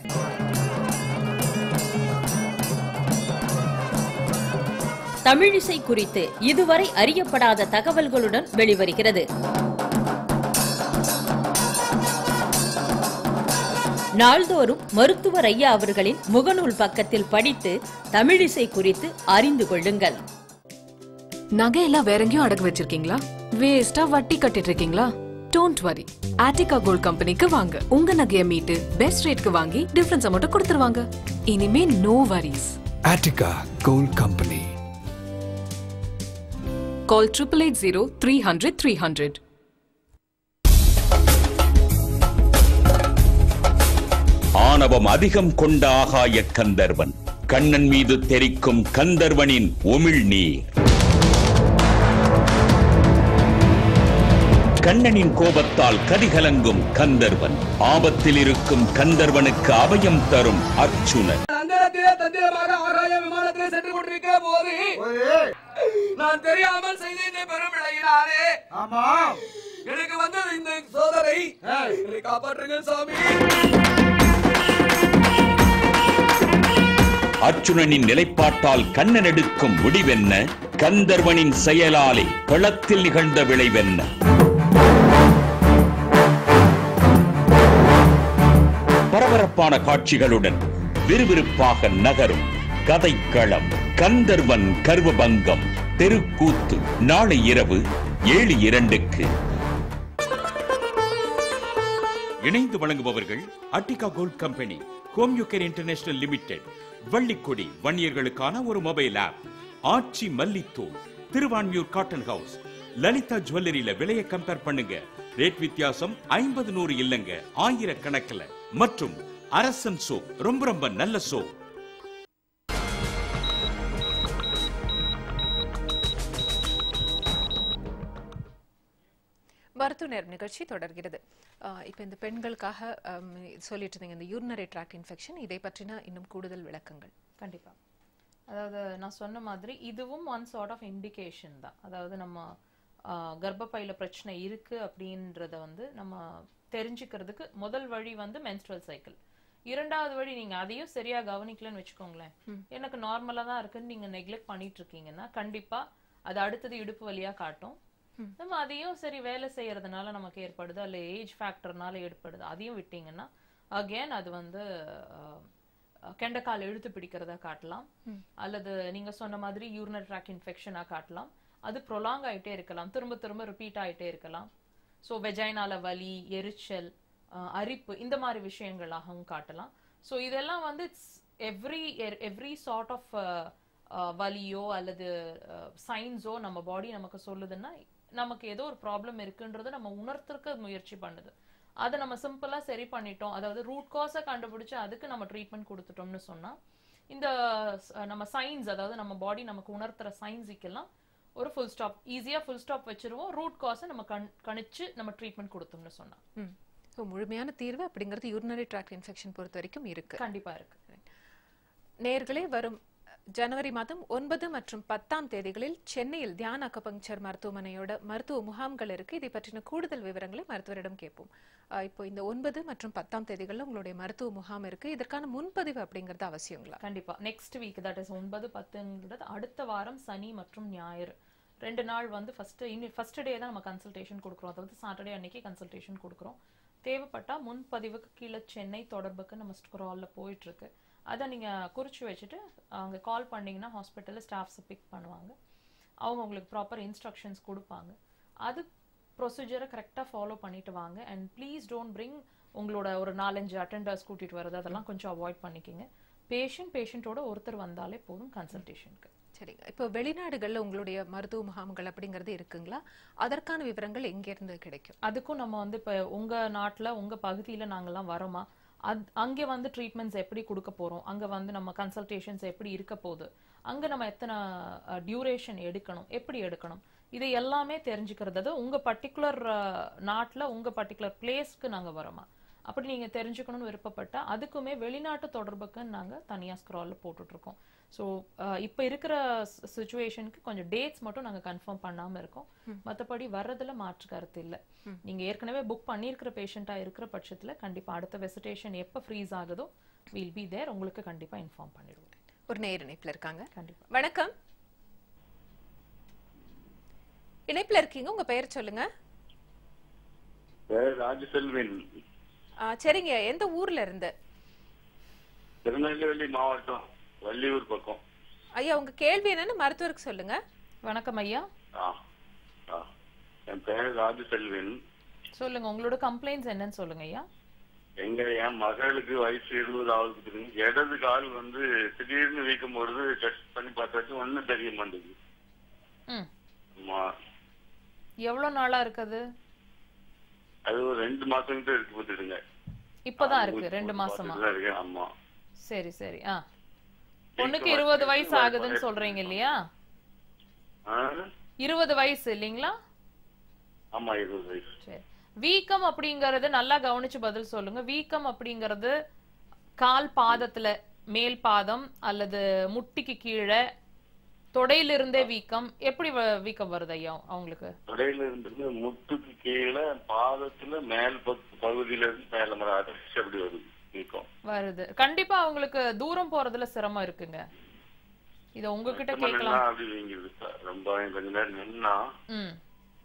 தமிழிசை குறித்து இதுவரை அறியப்படாத தகவல்களுடன் வெளிவருகிறது நாள்தோறும் மருத்துவர் ஐயா அவர்களின் முகநூல் பக்கத்தில் படித்து தமிழிசை குறித்து அறிந்து கொள்ளுங்கள் நகையெல்லாம் வேற எங்கேயும் அடகு வச்சிருக்கீங்களா வேஸ்டா வட்டி கட்டிட்டு இருக்கீங்களா டோன்ட் வரி ஆட்டிகா கோல்ட் கம்பெனிக்கு வாங்க உங்க நகையை மீட்டு பெஸ்ட் ரேட்க்கு வாங்கி டிஃபரன்ஸ் மட்டும் கொடுத்துருவாங்க இனிமே no worries Attica Gold Company. Call triple eight zero three hundred three hundred ஆணவம் அதிகம் கொண்ட ஆகாய கந்தர்வன் கண்ணன் மீது தெரிக்கும் கந்தர்வனின் உமிழ் நீர் கண்ணனின் கோபத்தால் கதிகலங்கும் கந்தர்வன் ஆபத்தில் இருக்கும் கந்தர்வனுக்கு அபயம் தரும் அர்ச்சுனன் அந்தரத்திலே தந்திரமாக ஆகாய விமானத்திலே சென்று கொண்டிருக்கிற போது நான் தெரியாமல் செய்த இந்த பெரும் விளையினாலே ஆமா எனக்கு வந்தது இந்த சோதனை என்னை காப்பாற்றுங்கள் சாமி அர்ச்சுனனின் நிலைப்பாட்டால் கண்ணன் எடுக்கும் முடிவென்ன கந்தர்வனின் செயலாலே களத்தில் நிகழ்ந்த விளைவென்ன பரபரப்பான காட்சிகளுடன் விறுவிறுப்பாக நகரும் கதைக்களம் கந்தர்வன் கர்வபங்கம் தெருக்கூத்து நாளை இரவு ஏழு இரண்டுக்கு இணைந்து வழங்குபவர்கள் Attica Gold company home ucare international limited Vallikodi வன்னியர்களுக்கான ஒரு மொபைல் ஆப் ஆச்சி மல்லித்தூள் திருவான்மியூர் காட்டன் ஹவுஸ் லலிதா ஜுவல்லரியில விலையை கம்பேர் பண்ணுங்க ரேட் வித்தியாசம் ஐம்பது நூறு இல்லங்க ஆயிரக்கணக்கில் மற்றும் அரசன் சோப் ரொம்ப ரொம்ப நல்ல சோப் மருத்துவ நேரம் நிகழ்ச்சி தொடர்கிறது ஆஹ் இப்ப இந்த பெண்களுக்காக ஆம், சொல்லிட்டு இருந்தீங்க இந்த யூரினரி ட்ராக்ட் இன்ஃபெக்ஷன் இதை பற்றின இன்னும் கூடுதல் விளக்கங்கள் கண்டிப்பா அதாவது நான் சொன்ன மாதிரி இதுவும் ஒன் சார்ட் ஆஃப் இண்டிகேஷன் தான் அதாவது நம்ம ஆஹ், கர்ப்பப்பையில பிரச்சனை இருக்கு அப்படின்றத வந்து நம்ம தெரிஞ்சுக்கிறதுக்கு முதல் வழி வந்து menstrual சைக்கிள் இரண்டாவது வழி நீங்க அதையும் சரியா கவனிக்கலன்னு வச்சுக்கோங்களேன் எனக்கு நார்மலா தான் இருக்குன்னு நீங்க நெக்லெக்ட் பண்ணிட்டு இருக்கீங்கன்னா கண்டிப்பா அது அடுத்தது இடுப்பு வழியா காட்டும் நம்ம அதையும் சரி வேலை செய்யறதுனால நமக்கு ஏற்படுது அல்ல ஏஜ் ஃபேக்டர்னால ஏற்படுது அதையும் விட்டீங்கன்னா அகேன் அது வந்து ஆஹ், கெண்டைக்கால் இழுத்து பிடிக்கிறதா காட்டலாம் அல்லது நீங்க சொன்ன மாதிரி யூரினரி ட்ராக் இன்ஃபெக்ஷனா காட்டலாம் அது ப்ரொலாங் ஆயிட்டே இருக்கலாம் திரும்ப திரும்ப ரிப்பீட் ஆயிட்டே இருக்கலாம் ஸோ வெஜைனால வலி எரிச்சல் அஹ், அரிப்பு இந்த மாதிரி விஷயங்களாகவும் காட்டலாம் ஸோ இதெல்லாம் வந்து எவ்ரி எவ்ரி சார்ட் ஆஃப் வலியோ அல்லது சைன்ஸோ நம்ம பாடி நமக்கு சொல்லுதுன்னா நமக்கு ஏதோ ஒரு ப்ராப்ளம் இருக்குன்றத நம்ம உணர்த்துறதுக்கு முயற்சி பண்ணுது அதை நம்ம சிம்பிளா சரி பண்ணிட்டோம் அதாவது ரூட் காஸை கண்டுபிடிச்சு அதுக்கு நம்ம ட்ரீட்மெண்ட் கொடுத்துட்டோம்னு சொன்னா இந்த ஸ்- நம்ம சைன்ஸ் அதாவது நம்ம பாடி நமக்கு உணர்த்துற சைன்ஸுக்கெல்லாம் ஒரு ஃபுல் ஸ்டாப் ஈஸியா ஃபுல் ஸ்டாப் வச்சிருவோம் ரூட் காஸை நம்ம கண் கணிச்சு நம்ம ட்ரீட்மெண்ட் கொடுத்தோம்னு சொன்னா ம் ஸோ முழுமையான தீர்வு அப்படிங்கிறது யூரினரி ட்ராக்ட் இன்ஃபெக்ஷன் பொறுத்த வரைக்கும் இருக்கு கண்டிப்பா இருக்கு நேர்களே வரும் ஜனவரி மாதம் ஒன்பது மற்றும் பத்தாம் தேதிகளில் சென்னையில் தியான் அக்கபங்சர் மருத்துவமனையோட மருத்துவ முகாம்கள் இருக்கு இதை பற்றின கூடுதல் விவரங்களை மருத்துவரிடம் கேட்போம் ஆஹ் இப்போ இந்த ஒன்பது மற்றும் பத்தாம் தேதிகளில் உங்களுடைய மருத்துவ முகாம் இருக்கு இதற்கான முன்பதிவு அப்படிங்கிறது அவசியங்களா கண்டிப்பா நெக்ஸ்ட் வீக் தட் இஸ் ஒன்பது பத்துங்கிறது அடுத்த வாரம் சனி மற்றும் ஞாயிறு ரெண்டு நாள் வந்து ஃபர்ஸ்ட் இன்னும் ஃபர்ஸ்ட் டே தான் நம்ம கன்சல்டேஷன் கொடுக்குறோம் அதாவது சாட்டர்டே அன்னைக்கு கன்சல்டேஷன் கொடுக்குறோம் தேவைப்பட்டா முன்பதிவுக்கு கீழே சென்னை தொடர்புக்கு நம்ம ஸ்க்ரால்ல போயிட்டு இருக்கு அதை நீங்க குறிச்சு வச்சுட்டு அங்க கால் பண்ணீங்கன்னா ஹாஸ்பிட்டல்ல ஸ்டாஃப்ஸ் பிக் பண்ணுவாங்க அவங்க உங்களுக்கு ப்ராப்பர் இன்ஸ்ட்ரக்ஷன்ஸ் கொடுப்பாங்க அது ப்ரொசீஜரை கரெக்டாக ஃபாலோ பண்ணிட்டு வாங்க அண்ட் ப்ளீஸ் டோன்ட் பிரிங் உங்களோட ஒரு நாலஞ்சு அட்டெண்டர்ஸ் கூட்டிட்டு வர்றது அதெல்லாம் கொஞ்சம் அவாய்ட் பண்ணிக்கோங்க பேஷண்ட் பேஷண்ட்டோட ஒருத்தர் வந்தாலே போதும் கன்சல்டேஷனுக்கு சரிங்க இப்போ வெளிநாடுகள்ல உங்களுடைய மருத்துவ முகாம்கள் அப்படிங்கிறது இருக்குங்களா அதற்கான விவரங்கள் எங்கிருந்து கிடைக்கும் அதுக்கும் நம்ம வந்து இப்போ உங்க நாட்டுல உங்க பகுதியில நாங்கெல்லாம் வரோமா அத் அங்கே வந்து ட்ரீட்மெண்ட்ஸ் எப்படி கொடுக்க போறோம் அங்க வந்து நம்ம கன்சல்டேஷன்ஸ் எப்படி இருக்க போகுது அங்க நம்ம எத்தனை டியூரேஷன் எடுக்கணும் எப்படி எடுக்கணும் இது எல்லாமே தெரிஞ்சுக்கிறது அது உங்க பர்டிகுலர் நாட்டுல உங்க பர்டிகுலர் பிளேஸ்க்கு நாங்க வரோமா அப்படி நீங்க தெரிஞ்சுக்கணும்னு விருப்பப்பட்டா அதுக்குமே வெளிநாட்டு தொடர்புக்குன்னு நாங்க தனியா ஸ்க்ரால்ல போட்டுட்டு இருக்கோம் ஸோ இப்போ இருக்கிற சுச்சுவேஷனுக்கு கொஞ்சம் டேட்ஸ் மட்டும் நாங்க கன்ஃபார்ம் பண்ணாம இருக்கோம் மத்தபடி வர்றதுல மாற்று கருத்து இல்ல நீங்க ஏற்கனவே புக் பண்ணியிருக்கிற பேஷண்டா இருக்கிற பட்சத்துல கண்டிப்பா அடுத்த வெசிடேஷன் எப்ப ஃப்ரீஸ் ஆகுதோ வில் பி தேர் உங்களுக்கு கண்டிப்பா இன்ஃபார்ம் பண்ணிடுவோம் ஒரு நேர் இணைப்புல இருக்காங்க கண்டிப்பா வணக்கம் இணைப்புல இருக்கீங்க உங்க பெயர் சொல்லுங்க ராஜசெல்வன் ஆ, சரிங்க எந்த ஊர்ல இருந்து திருநெல்வேலி மாவட்டம் வள்ளியூர் பக்கம் ஐயா உங்க கேள்வி என்னன்னு மருத்துவருக்கு சொல்லுங்க வணக்கம் ஐயா ஆ ஆ என் பேர் ராஜசெல்வன் சொல்லுங்க உங்களோட கம்ப்ளைண்ட்ஸ் என்னன்னு சொல்லுங்க ஐயா எங்க என் மகளுக்கு வயசு இருபது ஆகுது இடது கால் வந்து திடீர்னு வீக்கும் பொழுது டெஸ்ட் பண்ணி பார்த்தாச்சு ஒண்ணும் தெரிய மாட்டேங்குது ம் ஆமா எவ்வளவு நாளா இருக்குது அது ஒரு ரெண்டு மாசம் கிட்ட இருக்கு பார்த்துடுங்க இப்பதான் இருக்கு ரெண்டு மாசமா தான் இருக்கு ஆமா சரி சரி ஆ பொண்ணுக்கு இருபது வயசு ஆகுதுன்னு சொல்றீங்க இல்லையா ஆ? இருபது வயசு இல்லைங்களா ஆமா இருபது வயசு சரி வீக்கம் அப்படிங்கறது நல்லா கவனிச்சு பதில் சொல்லுங்க வீக்கம் அப்படிங்கறது கால் பாதத்துல மேல் பாதம் அல்லது முட்டிக்கு கீழே தொடையிலிருந்தே வீக்கம் எப்படி வ- வீக்கம் வருது ஐயா அவங்களுக்கு தொடையில இருந்து முட்டுக்கு கீழே பாதத்துல மேல் பக்க பகுதியில இருந்து மேல மரம் அடைச்சு அப்படி வருது வீக்கம் வருது கண்டிப்பா அவங்களுக்கு தூரம் போறதுல சிரமம் இருக்குங்க இத உங்ககிட்ட சுத்தமா கேட்கலாம் நின்னா அப்படி வீங்கிருது சார் ரொம்ப கொஞ்ச நேரம் நின்னா ம்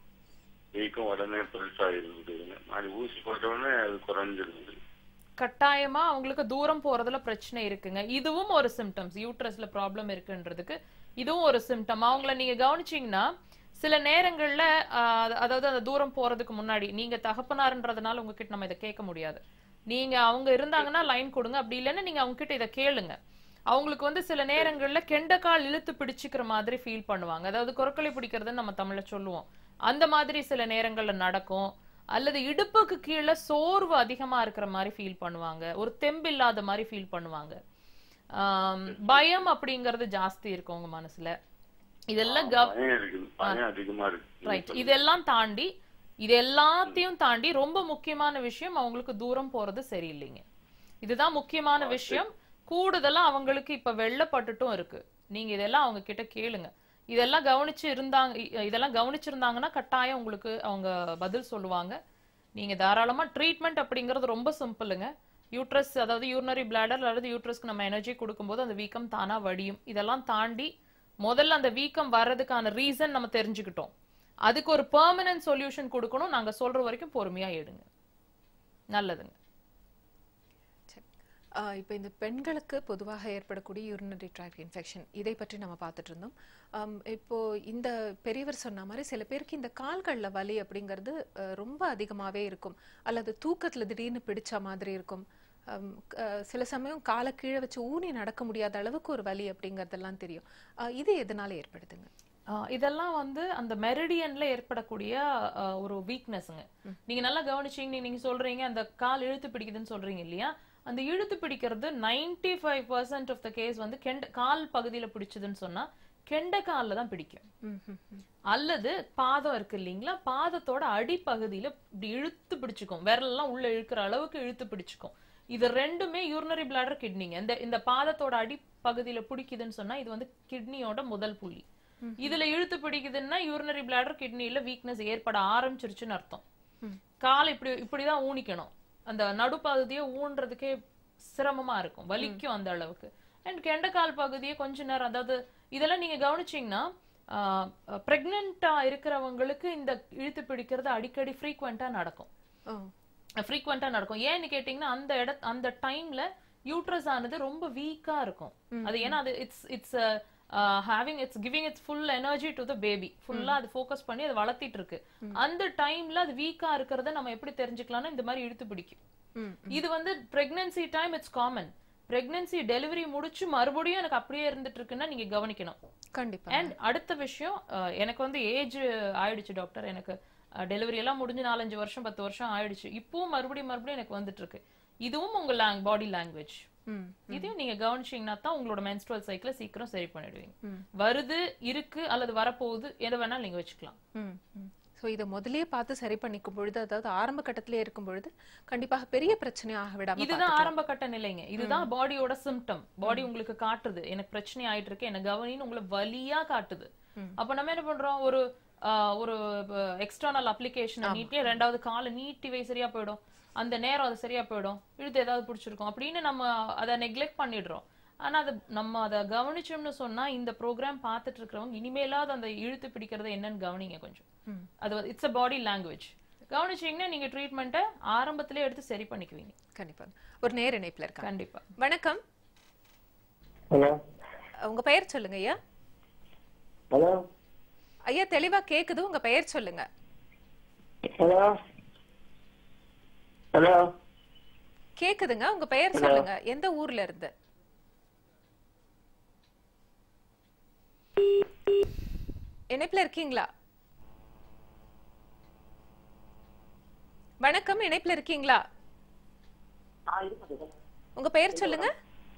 வீக்கம் உடனே பெருசாயிருது நாலு ஊசி போட்ட உடனே அது குறைஞ்சிருது கட்டாயமா அவங்களுக்கு தூரம் போறதுல பிரச்சனை இருக்குங்க இதுவும் ஒரு சிம்டம்ஸ் யூட்ரஸ்ல ப்ராப்ளம் இருக்குன்றதுக்கு இதுவும் ஒரு சிம்டம் அவங்கள நீங்க கவனிச்சீங்கன்னா சில நேரங்கள்ல ஆஹ், அதாவது அந்த தூரம் போறதுக்கு முன்னாடி நீங்க தகப்பனாருன்றதுனால உங்ககிட்ட நம்ம இதை கேட்க முடியாது நீங்க அவங்க இருந்தாங்கன்னா லைன் கொடுங்க அப்படி இல்லைன்னா நீங்க அவங்க கிட்ட இதை கேளுங்க அவங்களுக்கு வந்து சில நேரங்கள்ல கெண்டக்கால் இழுத்து பிடிச்சிக்கிற மாதிரி ஃபீல் பண்ணுவாங்க அதாவது குரக்கலை பிடிக்கிறதுன்னு நம்ம தமிழ்ல சொல்லுவோம் அந்த மாதிரி சில நேரங்கள்ல நடக்கும் அல்லது இடுப்புக்கு கீழே சோர்வு அதிகமா இருக்கிற மாதிரி ஃபீல் பண்ணுவாங்க ஒரு தெம்பு இல்லாத மாதிரி ஃபீல் பண்ணுவாங்க ஆம், பயம் அப்படிங்கறது ஜாஸ்தி இருக்கும் உங்க மனசுல இதெல்லாம் கவ- பயம் இருக்குது பயம் அதிகமா இருக்கு ரைட் இதெல்லாம் தாண்டி இது எல்லாத்தையும் தாண்டி ரொம்ப முக்கியமான விஷயம் அவங்களுக்கு தூரம் போறது சரியில்லைங்க இதுதான் முக்கியமான விஷயம் கூடுதலா அவங்களுக்கு இப்ப வெள்ளப்பட்டுட்டும் இருக்கு நீங்க இதெல்லாம் அவங்க கிட்ட கேளுங்க இதெல்லாம் கவனிச்சு இருந்தாங்க இ- இதெல்லாம் கவனிச்சிருந்தாங்கன்னா கட்டாயம் உங்களுக்கு அவங்க பதில் சொல்லுவாங்க நீங்க தாராளமா ட்ரீட்மெண்ட் அப்படிங்கிறது ரொம்ப சிம்பிளுங்க யூட்ரஸ் அதாவது யூரினரி பிளாடர் அல்லது யூட்ரஸ்க்கு நம்ம எனர்ஜி கொடுக்கும்போது அந்த வீக்கம் தானா வடியும் இதெல்லாம் தாண்டி முதல்ல அந்த வீக்கம் வர்றதுக்கான ரீசன் நம்ம தெரிஞ்சுக்கிட்டோம் அதுக்கு ஒரு பெர்மனன்ட் சொல்யூஷன் கொடுக்கணும் நாங்க சொல்ற வரைக்கும் பொறுமையா எடுங்க நல்லதுங்க ஆஹ் இப்போ இந்த பெண்களுக்கு பொதுவாக ஏற்படக்கூடிய யூரினரி ட்ராக் இன்ஃபெக்ஷன் இதை பற்றி நம்ம பார்த்துட்டு இருந்தோம் ஆம், இப்போ இந்த பெரியவர் சொன்ன மாதிரி சில பேருக்கு இந்த கால்கள்ல வலி அப்படிங்கிறது அஹ், ரொம்ப அதிகமாவே இருக்கும் அல்லது தூக்கத்துல திடீர்னு பிடிச்ச மாதிரி இருக்கும் ஆம், க- அஹ், சில சமயம் காலை கீழே வச்சு ஊனி நடக்க முடியாத அளவுக்கு ஒரு வலி அப்படிங்கறதெல்லாம் தெரியும் ஆஹ், இது எதனால ஏற்படுதுங்க ஆஹ் இதெல்லாம் வந்து அந்த மெரிடியன்ல ஏற்படக்கூடிய ஆஹ், ஒரு வீக்னஸ்ங்க நீங்க நல்லா கவனிச்சீங்க நீங்க சொல்றீங்க அந்த கால் இழுத்து பிடிக்குதுன்னு சொல்றீங்க இல்லையா அந்த இழுத்து பிடிக்கிறது 95% five percent of the case வந்து கெண்ட கால் பகுதியில பிடிச்சதுன்னு சொன்னா கெண்ட கால்ல தான் பிடிக்கும் ம், ம், ம். அல்லது பாதம் இருக்கு இல்லைங்களா பாதத்தோட அடிப்பகுதியில இப்படி இழுத்து பிடிச்சுக்கும் விரலெல்லாம் உள்ள இழுக்கிற அளவுக்கு இழுத்து பிடிச்சுக்கும் இது ரெண்டுமே யூரினரி பிளாடர் கிட்னிங்க இந்த இந்த பாதத்தோட அடிப்பகுதியில பிடிக்குதுன்னு சொன்னா இது வந்து கிட்னியோட முதல் புள்ளி இதுல இழுத்து பிடிக்குதுன்னா யூரினரி பிளாடர் கிட்னில வீக்னஸ் ஏற்பட ஆரம்பிச்சிருச்சுன்னு அர்த்தம் கால் இப்படி இப்படிதான் ஊனிக்கணும் அந்த நடுப்பகுதியை ஊன்றதுக்கே சிரமமா இருக்கும் வலிக்கும் அந்த அளவுக்கு அண்ட் கெண்டக்கால் பகுதியை கொஞ்ச நேரம் அதாவது இதெல்லாம் நீங்க கவனிச்சீங்கன்னா பிரெக்னெண்டா இருக்கிறவங்களுக்கு இந்த இழுத்து பிடிக்கிறது அடிக்கடி ஃப்ரீக்வெண்டா நடக்கும் ஓ ஃப்ரீக்வெண்டா நடக்கும் ஏன்னு கேட்டீங்கன்னா அந்த இட அந்த டைம்ல யூட்ரஸ் ஆனது ரொம்ப வீக்கா இருக்கும் அது ஏன்னா அது it's it's having it's giving it's full energy to the baby ஃபுல்லா அது ஃபோக்கஸ் பண்ணி அது வளர்த்திட்டு இருக்கு அந்த டைம்ல அது வீக்கா இருக்கிறத நம்ம எப்படி தெரிஞ்சுக்கலாம்னா இந்த மாதிரி இழுத்து பிடிக்கும் ம், இது வந்து pregnancy time it's common pregnancy delivery முடிச்சு மறுபடியும் எனக்கு அப்படியே இருந்துட்டு இருக்குன்னா நீங்க கவனிக்கணும் கண்டிப்பா அண்ட் அடுத்த விஷயம் அஹ், எனக்கு வந்து ஏஜ் ஆயிடுச்சு டாக்டர் எனக்கு டெலிவரி எல்லாம் முடிஞ்சு நாலஞ்சு வருஷம் பத்து வருஷம் ஆயிடுச்சு இப்பவும் மறுபடியும் மறுபடியும் எனக்கு வந்துட்டு இருக்கு இதுவும் உங்க லாங் பாடி லாங்குவேஜ் ம், இதையும் நீங்க கவனிச்சீங்கன்னா தான் உங்களோட menstrual சைக்கிளை சீக்கிரம் சரி பண்ணிடுவீங்க ம். வருது இருக்கு அல்லது வரப்போகுது எதை வேணாலும் நீங்க வச்சுக்கலாம் ம், ம். ஸோ இதை முதல்லயே பார்த்து சரி பண்ணிக்கும் பொழுது அதாவது ஆரம்ப கட்டத்திலே இருக்கும் பொழுது கண்டிப்பாக பெரிய பிரச்சனையாக விடாம இதுதான் பார்த்துக்கலாம். ஆரம்ப கட்ட நிலைங்க இதுதான் பாடியோட சிம்டம் பாடி உங்களுக்கு காட்டுது எனக்கு பிரச்சனை ஆயிட்டு இருக்கு என்ன கவனின்னு உங்களை வலியா காட்டுது அப்ப நம்ம என்ன பண்றோம் ஒரு ஆஹ், ஒரு எக்ஸ்டர்னல் அப்ளிகேஷன் நீட்டி ரெண்டாவது காலை நீட்டி வை சரியா போயிடும் அந்த நேரம் அது சரியா போயிடும் இழுத்து ஏதாவது பிடிச்சிருக்கும் அப்படின்னு நம்ம அதை நெக்லெக்ட் பண்ணிடுறோம் ஆனா அது நம்ம அதை கவனிச்சோம்னு சொன்னா இந்த ப்ரோக்ராம் பார்த்துட்டு இருக்கிறவங்க இனிமேலாவது அந்த இழுத்து பிடிக்கிறது என்னன்னு கவனிங்க கொஞ்சம் ம். அது இட்ஸ் அ பாடி லாங்குவேஜ் கவனிச்சீங்கன்னா நீங்க ட்ரீட்மெண்ட்டை ஆரம்பத்திலே எடுத்து சரி பண்ணிக்குவீங்க கண்டிப்பா ஒரு நேர் இணைப்புல இருக்காங்க கண்டிப்பா வணக்கம் ஹலோ உங்க பெயர் சொல்லுங்க ஐயா ஹலோ ஐயா தெளிவா கேக்குது உங்க பெயர் சொல்லுங்க ஹலோ ஹலோ கேக்குதுங்க உங்க பெயர் Hello. சொல்லுங்க எந்த ஊர்ல இருந்து இணைப்புல இருக்கீங்களா வணக்கம் இணைப்புல இருக்கீங்களா உங்க பெயர் சொல்லுங்க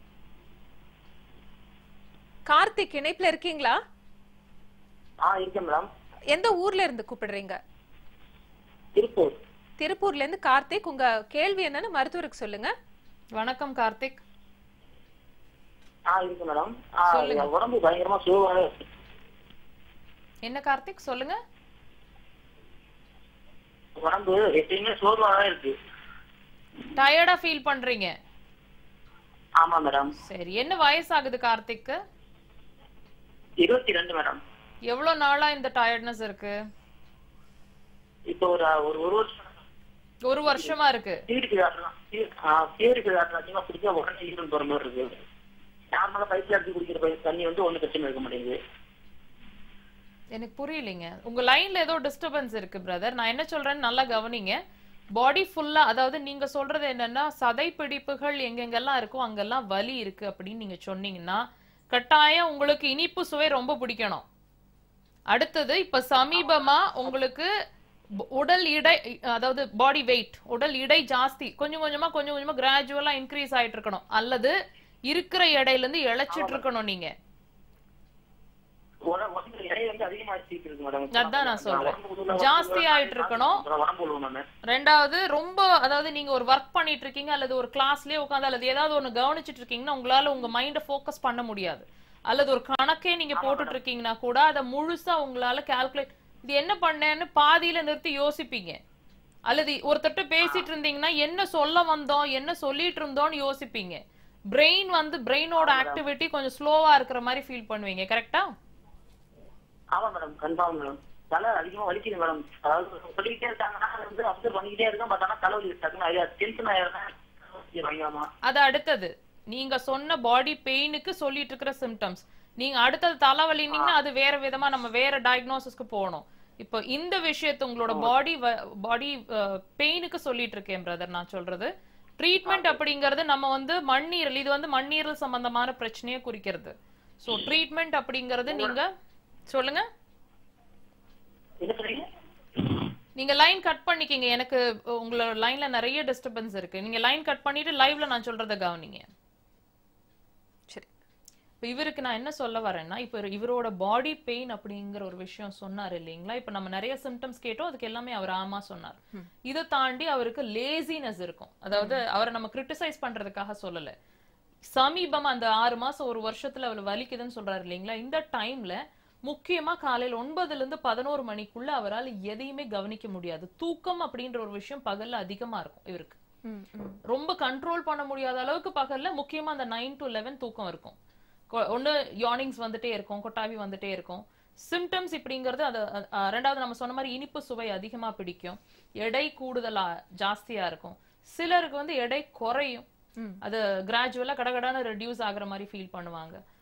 கார்த்திக் இணைப்புல இருக்கீங்களா ஆ இருக்கேன் மேடம் எந்த ஊர்ல இருந்து கூப்பிடுறீங்க திருப்பூர் திருப்பூர்ல இருந்து கார்த்திக் உங்க கேள்வி என்னன்னு மருத்துவருக்கு சொல்லுங்க வணக்கம் கார்த்திக் ஆ இருக்கு மேடம் ஆ, சொல்லுங்க. என் உடம்பு பயங்கரமா சோர்வாக இருக்கு என்ன கார்த்திக் சொல்லுங்க உடம்பு எப்பயுமே சோர்வாக இருக்கு டயர்டா ஃபீல் பண்றீங்க ஆமா மேடம் சரி என்ன வயசாகுது கார்த்திக்கு இருபத்தி ரெண்டு மேடம் எவ்வளவு நாளா இந்த டயர்ட்னஸ் இருக்கு இப்போ ஒரு ஒரு ஒரு வருஷம் ஒரு வருஷமா இருக்கு சீருக்கு காட்டுறோம் சீருக்கு காட்டுறோம் அதிகமா குடிச்சா உடனே ஈரல் போற மாதிரி இருக்கு நார்மலா பைப்ல எடுத்து குடிக்கிற பைப் தண்ணி வந்து ஒண்ணு பிரச்சனை இருக்க மாட்டேங்குது எனக்கு புரியலைங்க உங்க லைன்ல ஏதோ டிஸ்டர்பன்ஸ் இருக்கு பிரதர் நான் என்ன சொல்றேன்னு நல்லா கவனிங்க பாடி ஃபுல்லா அதாவது நீங்க சொல்றது என்னன்னா சதை பிடிப்புகள் எங்கெங்கெல்லாம் இருக்கோ அங்கெல்லாம் வலி இருக்கு அப்படின்னு நீங்க சொன்னீங்கன்னா கட்டாயம் உங்களுக்கு இனிப்பு சுவை ரொம்ப பிடிக்கணும் அடுத்தது இப்ப சமீபமா உங்களுக்கு ப- உடல் இடை அதாவது பாடி வெயிட் உடல் இடை ஜாஸ்தி கொஞ்சம் கொஞ்சமா கொஞ்சம் கொஞ்சமா கிராஜுவலா இன்க்ரீஸ் ஆயிட்டு இருக்கணும் அல்லது இருக்கிற எடையில இருந்து இழைச்சிட்டு இருக்கணும் நீங்க உட- உடம்புல எடை வந்து அதிகமாகிட்டு இருக்கு மேடம் அதான் நான் சொல்றேன். உடம்பு உள்ள ஜாஸ்தி உடம்பு ஆயிட்டு இருக்கணும். உடம்பு உள்ள நானு ரெண்டாவது ரொம்ப அதாவது நீங்க ஒரு ஒர்க் பண்ணிட்டு இருக்கீங்க அல்லது ஒரு கிளாஸ்லயே உட்காந்து அல்லது ஏதாவது ஒண்ணு கவனிச்சிட்டு இருக்கீங்கன்னா உங்களால உங்க மைண்ட ஃபோக்கஸ் பண்ண முடியாது அல்லது ஒரு கணக்கே நீங்க போட்டுட்டு இருக்கீங்கன்னா கூட அதை முழுசா உங்களால கால்குலேட் இது என்ன பண்ணேன்னு பாதியில நிறுத்தி யோசிப்பீங்க அல்லது ஒருத்தட்ட பேசிட்டு இருந்தீங்கன்னா என்ன சொல்ல வந்தோம் என்ன சொல்லிட்டு இருந்தோம்னு யோசிப்பீங்க பிரெயின் வந்து பிரெயினோட ஆக்டிவிட்டி கொஞ்சம் ஸ்லோவா இருக்கிற மாதிரி ஃபீல் பண்ணுவீங்க கரெக்டா ஆமா மேடம் கன்ஃபார்ம் மேடம் தலை அதிகமா வலிக்குது மேடம் அதாவது சொல்லிக்கிட்டே இருக்காங்கன்னா அதை வந்து அப்சர்வ் பண்ணிக்கிட்டே இருக்கேன் பட் ஆனா தலைவலி டக்குன்னு ஐயா டென்ஷன் ஆயிடுறேன் பயங்கரமா அது அடுத்தது நீங்க சொன்ன பாடி பெயினுக்கு சொல்லிட்டு இருக்கிற சிம்டம்ஸ் நீங்க அடுத்தது தலைவலினீங்கன்னா அது வேற விதமா நம்ம வேற டயக்னோசிஸ்க்கு போகணும் இப்போ இந்த விஷயத்தை உங்களோட பாடி பாடி பெயினுக்கு சொல்லிட்டு இருக்கேன் பிரதர் நான் சொல்றது ட்ரீட்மெண்ட் அப்படிங்கறது நம்ம வந்து மண்ணீரல் இது வந்து மண்ணீரல் சம்பந்தமான பிரச்சனையை குறிக்கிறது சோ ட்ரீட்மெண்ட் அப்படிங்கறது நீங்க சொல்லுங்க என்ன சொல்றீங்க நீங்க லைன் கட் பண்ணிக்கிங்க எனக்கு உங்களோட லைன்ல நிறைய டிஸ்டர்பன்ஸ் இருக்கு நீங்க லைன் கட் பண்ணிட்டு லைவ்ல நான் சொல்றத கவனிங்க சரி இப்ப இவருக்கு நான் என்ன சொல்ல வரேன்னா இப்ப இவரோட பாடி பெயின் அப்படிங்கிற ஒரு விஷயம் சொன்னார் இல்லைங்களா இப்ப நம்ம நிறைய சிம்டம்ஸ் கேட்டோம் அதுக்கு எல்லாமே அவர் ஆமா சொன்னார் இதை தாண்டி அவருக்கு லேசினஸ் இருக்கும் அதாவது அவரை நம்ம கிரிட்டிசைஸ் பண்றதுக்காக சொல்லல சமீபமா அந்த ஆறு மாசம் ஒரு வருஷத்துல அவர் வலிக்குதுன்னு சொல்றாரு இல்லைங்களா இந்த டைம்ல முக்கியமா காலையில ஒன்பதுல இருந்து பதினோரு மணிக்குள்ள அவரால் எதையுமே கவனிக்க முடியாது தூக்கம் அப்படின்ற ஒரு விஷயம் பகல்ல அதிகமா இருக்கும் இவருக்கு ம், ம். ரொம்ப கண்ட்ரோல் பண்ண முடியாத அளவுக்கு பகல்ல முக்கியமா அந்த நைன் டு லெவன் தூக்கம் இருக்கும் கொ- ஒண்ணு யார்னிங்ஸ் வந்துட்டே இருக்கும் கொட்டாவி வந்துட்டே இருக்கும் சிம்டம்ஸ் இப்படிங்கிறது அது அ- அ- ரெண்டாவது நம்ம சொன்ன மாதிரி இனிப்பு சுவை அதிகமா பிடிக்கும் எடை கூடுதலா ஜாஸ்தியா இருக்கும் சிலருக்கு வந்து எடை குறையும் அது கிராஜுவலா கடகடான ரெடியூஸ் ஆகுற மாதிரி ஃபீல் பண்ணுவாங்க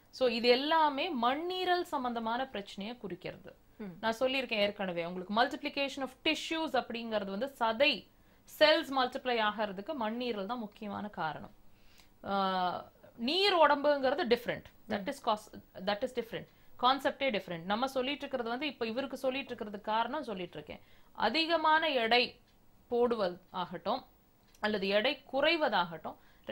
சோ இது எல்லாமே மண்ணீரல் சம்பந்தமான பிரச்சனையை குறிக்கிறது நான் சொல்லியிருக்கேன் ஏற்கனவே உங்களுக்கு மல்டிப்ளிகேஷன் ஆஃப் டிஷ்யூஸ் அப்படிங்கிறது வந்து சதை செல்ஸ் மல்டிப்ளை ஆகிறதுக்கு மண்ணீரல் தான் முக்கியமான காரணம் ஆஹ் நீர் உடம்புங்கிறது different that is cause that is different கான்செப்டே டிஃப்ரெண்ட் நம்ம சொல்லிட்டு இருக்கிறது வந்து இப்போ இவருக்கு சொல்லிட்டு இருக்கிறது காரணம் சொல்லிட்டு இருக்கேன் அதிகமான எடை போடுவது ஆகட்டும் அல்லது எடை குறைவதாகட்டும்